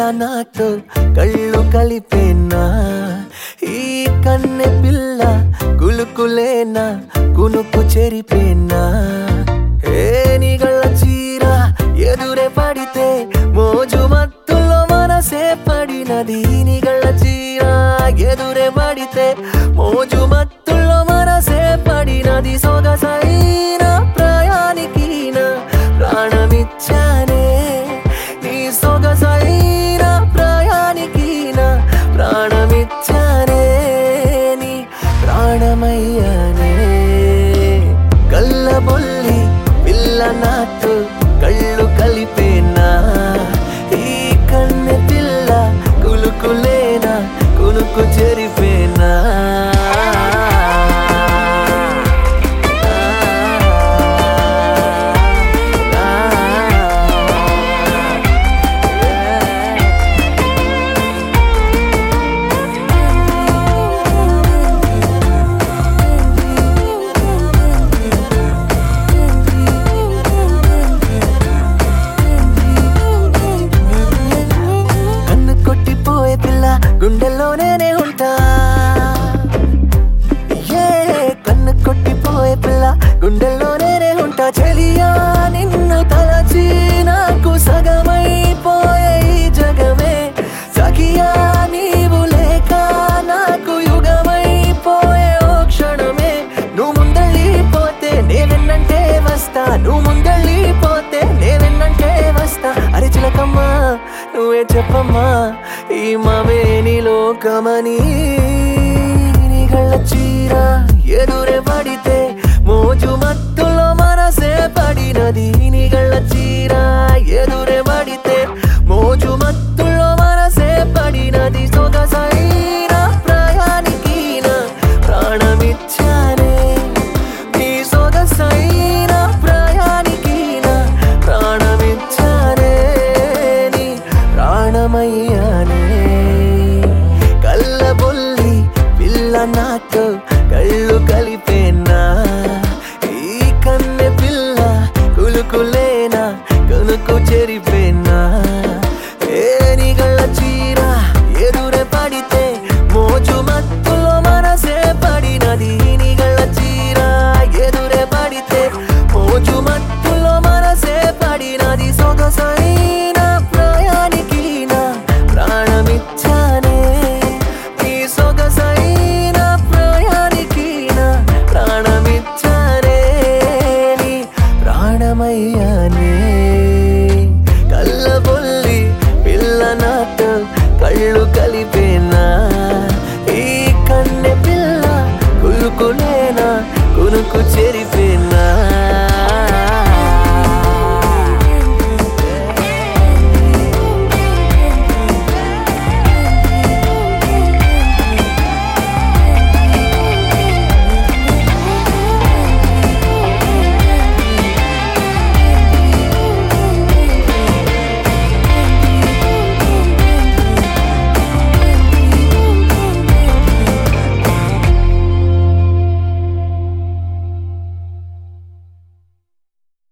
నాతో కళ్ళు కలిపేనా ఈ కన్నె పిల్ల కులుకులేనా కునుకు చెరిపేనా ఏ నిగళ్ళ చీర ఎదురే పడితే మోజు మత్తులో మనసే పడినది నిగళ్ళ చీర ఎదురే పడితే మోజు మత్తులో మనసే పడినది సొగసైన ప్రయానికి నా ప్రాణమిచ్చానే నీ సొగసైన ప్రయానికి నా ప్రాణమిచ్చానే నీ ప్రాణమయ్యానే కళ్ళబొల్లి పిల్ల నాతో కళ్ళు కలిపేనా ఈ కన్నె పిల్ల కులుకులేనా కునుకు చెరిపేనా కన్ను కొట్టిపోయే పిల్ల గుండెల్లోనే ఉంటా ఏ కన్ను కొట్టిపోయే పిల్ల గుండెల్లోనే ఉంటా చెలియా నిన్ను తలచి నాకు సగమైపోయే ఈ జగమే సఖియా నీవు లేక నాకు యుగమైపోయే ఓ క్షణమే నువ్వు ముందళ్ళిపోతే నేవెన్నంటే వస్తా నువ్వు ముందళ్ళిపోతే నేవెన్నంటే వస్తా అరే చిలకమ్మా నువ్వే చెప్పమ్మా ఈ మమేని లోకమని నిగళ్ళ చీర ఎదురే పడితే మోజు మత్తులో మనసే పడినది నిగళ్ళ చీర ఎదురే పడితే మోజు మత్తులో మనసే పడినది సొగసైన ప్రయానికి నా ప్రాణమిచ్చానే నీ సొగసైన ప్రయానికి నా ప్రాణమిచ్చానే నీ ప్రాణమయ్యానే